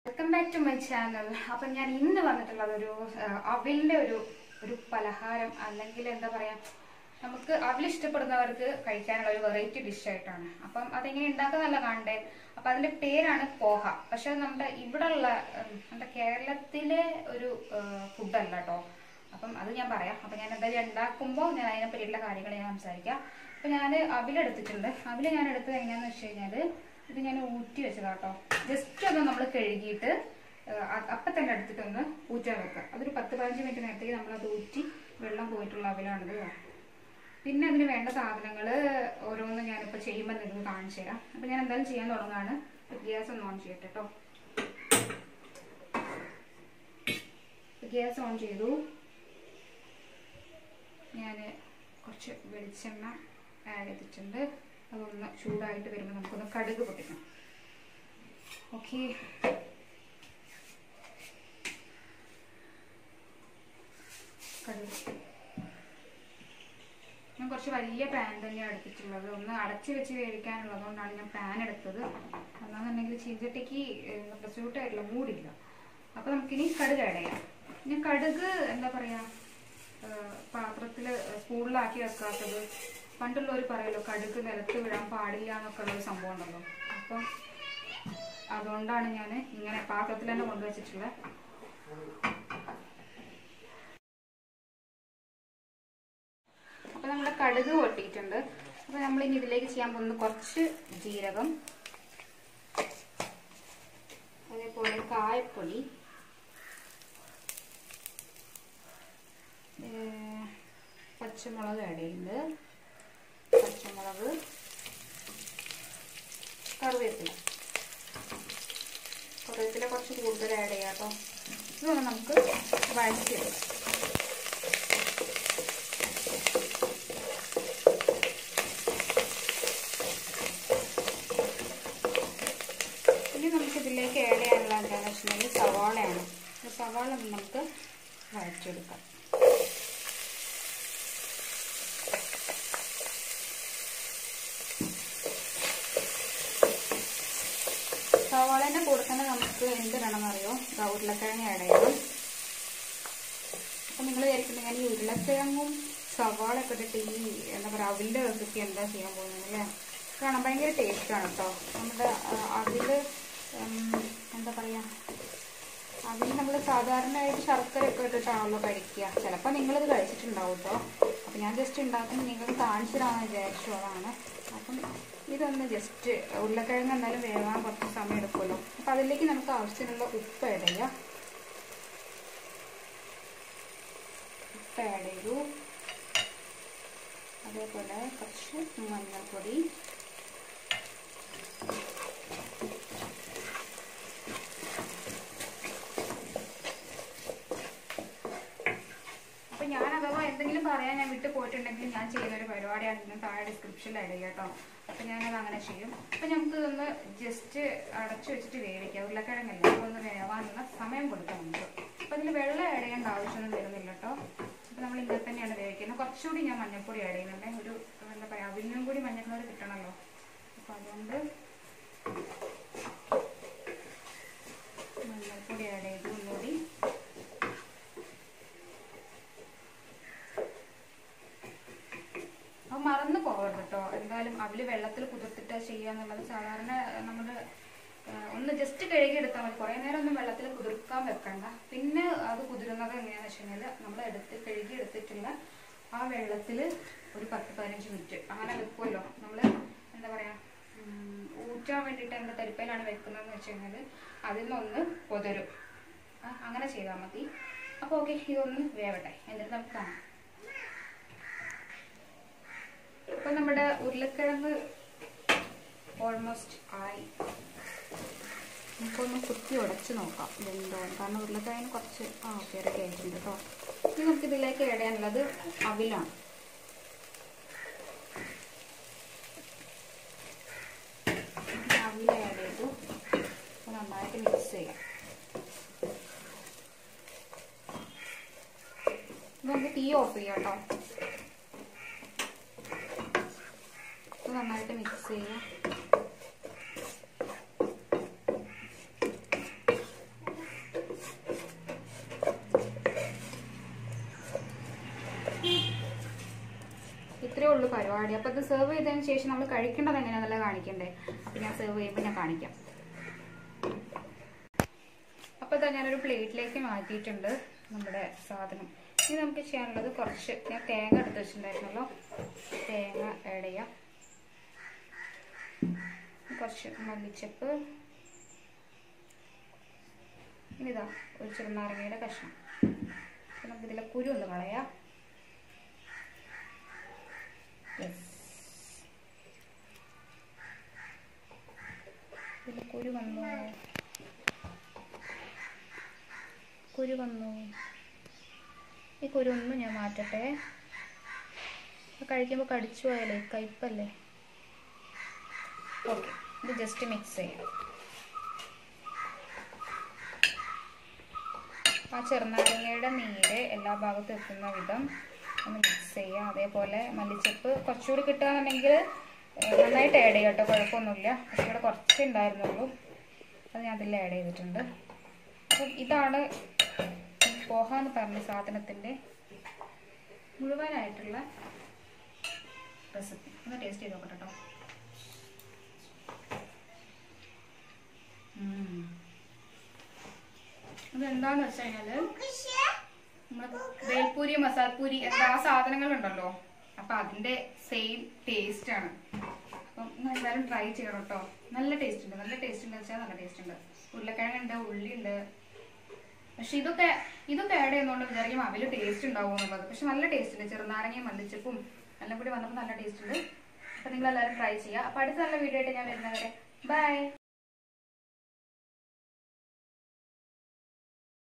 Welcome back to my channel അപ്പം ഞാൻ ഇന്ന് വന്നിട്ടുള്ളത് ഒരു അവിലിന്റെ ഒരു ഒരു പലഹാരം അല്ലെങ്കിൽ എന്താ പറയാ നമുക്ക് അവിൽ ഇഷ്ടപ്പെടുന്നവർക്ക് കഴിക്കാനുള്ള ഒരു വെറൈറ്റി ഡിഷ് ആയിട്ടാണ് അപ്പം അതെങ്ങനെ ഉണ്ടാക്കുന്നല്ല കാണണ്ടേ അപ്പം അതിന്റെ പേരാണ് പോഹ പക്ഷെ അത് നമ്മുടെ ഇവിടെ ഉള്ള നമ്മുടെ കേരളത്തിലെ ഒരു ഫുഡല്ല കേട്ടോ അപ്പം അത് ഞാൻ പറയാം അപ്പം ഞാൻ എന്തായാലും ഉണ്ടാക്കുമ്പോൾ ഞാൻ അതിനെ പറ്റിയിട്ടുള്ള കാര്യങ്ങൾ ഞാൻ സംസാരിക്കാം അപ്പം ഞാൻ അവിലെടുത്തിട്ടുണ്ട് അവിൽ ഞാൻ എടുത്തത് എങ്ങനെയാന്ന് വെച്ച് കഴിഞ്ഞാൽ ഇത് ഞാൻ ഊറ്റി വെച്ചതാ കേട്ടോ ജസ്റ്റ് ഒന്ന് നമ്മൾ കഴുകിയിട്ട് ഏഹ്, അ- അപ്പം തന്നെ എടുത്തിട്ടൊന്ന് ഊറ്റാൻ വെക്കുക അതൊരു പത്ത് പതിനഞ്ച് മിനിറ്റ് നേരത്തേക്ക് നമ്മളത് ഊറ്റി വെള്ളം പോയിട്ടുള്ള അവിലാണിത് പിന്നെ അതിന് വേണ്ട സാധനങ്ങൾ ഓരോന്ന് ഞാനിപ്പോൾ ചെയ്യുമ്പോൾ നിങ്ങൾക്ക് കാണിച്ചു തരാം അപ്പം ഞാൻ എന്തായാലും ചെയ്യാൻ തുടങ്ങുകയാണ് ഗ്യാസ് ഒന്ന് ഓൺ ചെയ്യട്ടെ കേട്ടോ ഗ്യാസ് ഓൺ ചെയ്തു ഞാൻ കുറച്ച് വെളിച്ചെണ്ണ ആഡ് ചെയ്തിട്ടുണ്ട് അതൊന്ന് ചൂടായിട്ട് വരുമ്പോൾ നമുക്കൊന്ന് കടുക് പൊട്ടിക്കണം ഓക്കെ കടുക് ഞാൻ കുറച്ച് വലിയ പാൻ തന്നെയാണ് എടുത്തിട്ടുള്ളത് ഒന്ന് അടച്ച് വെച്ച് വേവിക്കാനുള്ളത് കൊണ്ടാണ് ഞാൻ പാൻ എടുത്തത് അല്ലാന്നുണ്ടെങ്കിൽ ചീഞ്ചട്ടിക്ക് സ്യൂട്ട് ആയിട്ടുള്ള മൂടില്ല അപ്പൊ നമുക്കിനി കടുക് ആഡ് ചെയ്യാം ഞാൻ കടുക് എന്താ പറയാ പാത്രത്തിൽ സ്പൂണിലാക്കി വെക്കാത്തത് പണ്ടുള്ളവർ പറയല്ലോ കടുക് നിലത്ത് വിടാൻ പാടില്ല എന്നൊക്കെ ഉള്ള ഒരു സംഭവം ഉണ്ടല്ലോ അപ്പം അതുകൊണ്ടാണ് ഞാൻ ഇങ്ങനെ പാത്രത്തിൽ തന്നെ കൊണ്ടുവച്ചിട്ടുള്ളത് അപ്പൊ നമ്മുടെ കടുക് പൊട്ടിയിട്ടുണ്ട് അപ്പൊ നമ്മൾ ഇനി ഇതിലേക്ക് ചെയ്യാൻ പോകുന്നത് കുറച്ച് ജീരകം അതേപോലെ കായപ്പൊടി ഏർ പച്ചമുളക് ആഡ് ചെയ്യുന്നുണ്ട് പച്ചമുളക് കറിവേപ്പില കറിവേപ്പില കുറച്ച് കൂടുതൽ ആഡ് ചെയ്യാം കേട്ടോ ഇതൊന്ന് നമുക്ക് വഴറ്റിയെടുക്കാം ഇനി നമുക്ക് ഇതിലേക്ക് ആഡ് ചെയ്യാനുള്ള എന്താണെന്ന് വെച്ചിട്ടുണ്ടെങ്കിൽ സവാളയാണ് അപ്പോൾ സവാള ഒന്ന് നമുക്ക് വഴറ്റിയെടുക്കാം സവാളേൻ്റെ കൂടെ തന്നെ നമുക്ക് എന്ത് വേണമെന്നറിയോ ദാ ഉരുളക്കിഴങ്ങ് ആഡ് ചെയ്യണം അപ്പം നിങ്ങൾ വിചാരിക്കുന്നത് ഞാൻ ഈ ഉരുളക്കിഴങ്ങും സവാള ഒക്കെ ഇട്ടിട്ട് ഈ എന്താ പറയുക അവിലിൻ്റെ റെസിപ്പി എന്താ ചെയ്യാൻ പോകുന്നത് അല്ലേ കാണാം ഭയങ്കര ടേസ്റ്റാണ് കേട്ടോ നമ്മുടെ അതിൽ എന്താ പറയുക അതിൽ നമ്മൾ സാധാരണയായിട്ട് ശർക്കര ഒക്കെ ഇട്ടിട്ടാണല്ലോ കഴിക്കുക ചിലപ്പോൾ നിങ്ങളിത് കഴിച്ചിട്ടുണ്ടാവും കേട്ടോ അപ്പം ഞാൻ ജസ്റ്റ് ഉണ്ടാക്കുമ്പോൾ നിങ്ങൾക്ക് കാണിച്ചു തരാമെന്ന് വിചാരിച്ചു അതാണ് അപ്പം ഇതൊന്ന് ജസ്റ്റ് ഉരുളക്കിഴങ്ങ് എന്നാലും വേവാൻ കുറച്ച് സമയം എടുക്കുമല്ലോ അപ്പം അതിലേക്ക് നമുക്ക് ആവശ്യത്തിനുള്ള ഉപ്പ് ആഡ് ചെയ്യാം ഉപ്പ് ആഡ് ചെയ്തു അതേപോലെ കുറച്ച് മഞ്ഞൾപ്പൊടി അപ്പൊ ഞാൻ അഥവാ എന്തെങ്കിലും പറയാൻ ഞാൻ വിട്ടു പോയിട്ടുണ്ടെങ്കിൽ ഞാൻ ചെയ്യുന്ന ഒരു പരിപാടിയാണ് ഞാൻ താഴെ ഡിസ്ക്രിപ്ഷനിൽ ഇടുക കേട്ടോ അപ്പൊ ഞാനത് അങ്ങനെ ചെയ്യും അപ്പൊ നമുക്ക് ഇതൊന്ന് ജസ്റ്റ് അടച്ചു വെച്ചിട്ട് വേവിക്കാം ഉരുളക്കിഴങ്ങല്ല അപ്പൊ ഒന്ന് വേവാനുള്ള സമയം കൊടുക്കാം നമുക്ക് അപ്പൊ ഇതിൽ വെള്ളം ആഡ് ചെയ്യേണ്ട ആവശ്യമൊന്നും വരുന്നില്ല കേട്ടോ അപ്പൊ നമ്മൾ ഇങ്ങനെ തന്നെയാണ് വേവിക്കുന്നത് കുറച്ചുകൂടി ഞാൻ മഞ്ഞൾപ്പൊടി ആഡ് ചെയ്യുന്നുണ്ട് ഒരു എന്താ പറയാ അവിനും കൂടി മഞ്ഞൾപ്പൊടി കിട്ടണമല്ലോ അപ്പൊ അതുകൊണ്ട് മഞ്ഞൾപ്പൊടി ആഡ് ചെയ്തു ഒന്നുകൂടി അത് മറന്നു പോകരുത് കേട്ടോ എന്തായാലും അവല് വെള്ളത്തിൽ കുതിർത്തിട്ട് ചെയ്യാന്നുള്ളത് സാധാരണ നമ്മൾ ഒന്ന് ജസ്റ്റ് കഴുകി എടുത്താൽ മതി കുറേ നേരം ഒന്നും വെള്ളത്തിൽ കുതിർക്കാൻ വെക്കണ്ട പിന്നെ അത് കുതിരുന്നത് എങ്ങനെയാണെന്ന് വെച്ച് കഴിഞ്ഞാൽ നമ്മൾ എടുത്ത് കഴുകി എടുത്തിട്ടുള്ള ആ വെള്ളത്തിൽ ഒരു പത്ത് പതിനഞ്ച് മിനിറ്റ് അങ്ങനെ വെക്കുമല്ലോ നമ്മൾ എന്താ പറയുക ഊറ്റാൻ വേണ്ടിയിട്ട് എന്താ തരിപ്പയിലാണ് വെക്കുന്നതെന്ന് വെച്ച് കഴിഞ്ഞാൽ അതിൽ നിന്നൊന്ന് പൊതരും ആ, അങ്ങനെ ചെയ്താൽ മതി അപ്പോൾ ഓക്കെ ഇതൊന്ന് വേവട്ടെ എന്നിട്ട് നമുക്ക് കാണാം ഇപ്പൊ നമ്മുടെ ഉരുളക്കിഴങ്ങ് ഓൾമോസ്റ്റ് ആയി നമുക്കൊന്ന് കുത്തി ഉടച്ച് നോക്കാം ഇതെന്തോ കാരണം ഉരുളക്കിഴങ്ങിന് കുറച്ച് ആ ഓക്കെ റെഡി ആയിട്ടുണ്ട് കേട്ടോ ഇനി നമുക്ക് ഇതിലേക്ക് ആഡ് ചെയ്യാനുള്ളത് അവിലാണ് അവിൽ ആഡ് ചെയ്തു അപ്പൊ നന്നായിട്ട് മിക്സ് ചെയ്യാം നമുക്ക് തീ ഓഫ് ചെയ്യാം കേട്ടോ ഇത് നന്നായിട്ട് മിക്സ് ചെയ്യാം പരിപാടി അപ്പോൾ ഇത് സെർവ് ചെയ്തതിന് ശേഷം നമ്മൾ കഴിക്കേണ്ടത് എങ്ങനെയാണെന്നല്ല കാണിക്കണ്ടേ അപ്പോൾ ഞാൻ സെർവ് ചെയ്യുമ്പോൾ ഞാൻ കാണിക്കാം അപ്പോൾ ഇതാ ഞാനൊരു പ്ലേറ്റിലേക്ക് മാറ്റിയിട്ടുണ്ട് നമ്മുടെ സാധനം ഇനി നമുക്ക് ചെയ്യാനുള്ളത് കുറച്ച് ഞാൻ തേങ്ങ എടുത്ത് വെച്ചിട്ടുണ്ടായിരുന്നല്ലോ തേങ്ങ ആഡ് ചെയ്യാം കുറച്ച് മല്ലിച്ചപ്പ് ഇനി ഇതാ ഒരു ചെറുനാരങ്ങയുടെ കഷ്ണം അപ്പൊ നമുക്ക് ഇതിലെ കുരു ഒന്ന് കളയാം യെസ് ഇതിലെ കുരു വന്നു കുരു വന്നു ഈ കുരു ഒന്നും ഞാൻ മാറ്റട്ടെ കഴിക്കുമ്പോൾ കടിച്ചു പോയാലേ കയ്പല്ലേ ഓക്കെ ഇത് ജസ്റ്റ് മിക്സ് ചെയ്യാം ആ ചെറുനാരങ്ങയുടെ നീര് എല്ലാ ഭാഗത്തും എത്തുന്ന വിധം ഒന്ന് മിക്സ് ചെയ്യുക അതേപോലെ മല്ലിച്ചപ്പ് കുറച്ചുകൂടി കിട്ടുകയാണെന്നുണ്ടെങ്കിൽ ഏഹ്, നന്നായിട്ട് ആഡ് ചെയ്യാം കേട്ടോ കുഴപ്പമൊന്നുമില്ല പക്ഷേ ഇവിടെ കുറച്ചേ ഉണ്ടായിരുന്നുള്ളൂ അത് ഞാൻ അതിൽ ആഡ് ചെയ്തിട്ടുണ്ട് അപ്പം ഇതാണ് പോഹ എന്ന് പറഞ്ഞ സാധനത്തിൻ്റെ മുഴുവനായിട്ടുള്ള റെസിപ്പി ഒന്ന് ടേസ്റ്റ് ചെയ്ത് നോക്കട്ടെ കേട്ടോ ഉം. അതെന്താന്ന് വെച്ച് കഴിഞ്ഞാല് നമ്മള് ബേൽപൂരി മസാൽപൂരി എന്താ ആ സാധനങ്ങളുണ്ടല്ലോ അപ്പൊ അതിന്റെ സെയിം ടേസ്റ്റ് ആണ് അപ്പം നിങ്ങൾ എന്തായാലും ട്രൈ ചെയ്യണം കേട്ടോ നല്ല ടേസ്റ്റ് ഉണ്ട് നല്ല ടേസ്റ്റ് ഉണ്ട് വെച്ചാൽ നല്ല ടേസ്റ്റ് ഉണ്ട് ഉരുളക്കിഴങ്ങുണ്ട് ഉള്ളി ഉണ്ട് പക്ഷെ ഇതൊക്കെ ഇതൊക്കെ ആഡ് ചെയ്യുന്നതുകൊണ്ട് വിചാരിക്കും അവല് ടേസ്റ്റ് ഉണ്ടാവും എന്നുള്ളത് പക്ഷെ നല്ല ടേസ്റ്റ് ഉണ്ട് ചെറുനാരങ്ങയും മല്ലിച്ചപ്പും എല്ലാം കൂടി വന്നപ്പോൾ നല്ല ടേസ്റ്റ് ഉണ്ട് അപ്പൊ നിങ്ങൾ എല്ലാവരും ട്രൈ ചെയ്യുക അപ്പൊ അടുത്ത നല്ല വീഡിയോ ആയിട്ട് ഞാൻ വരുന്നവരെ ബൈ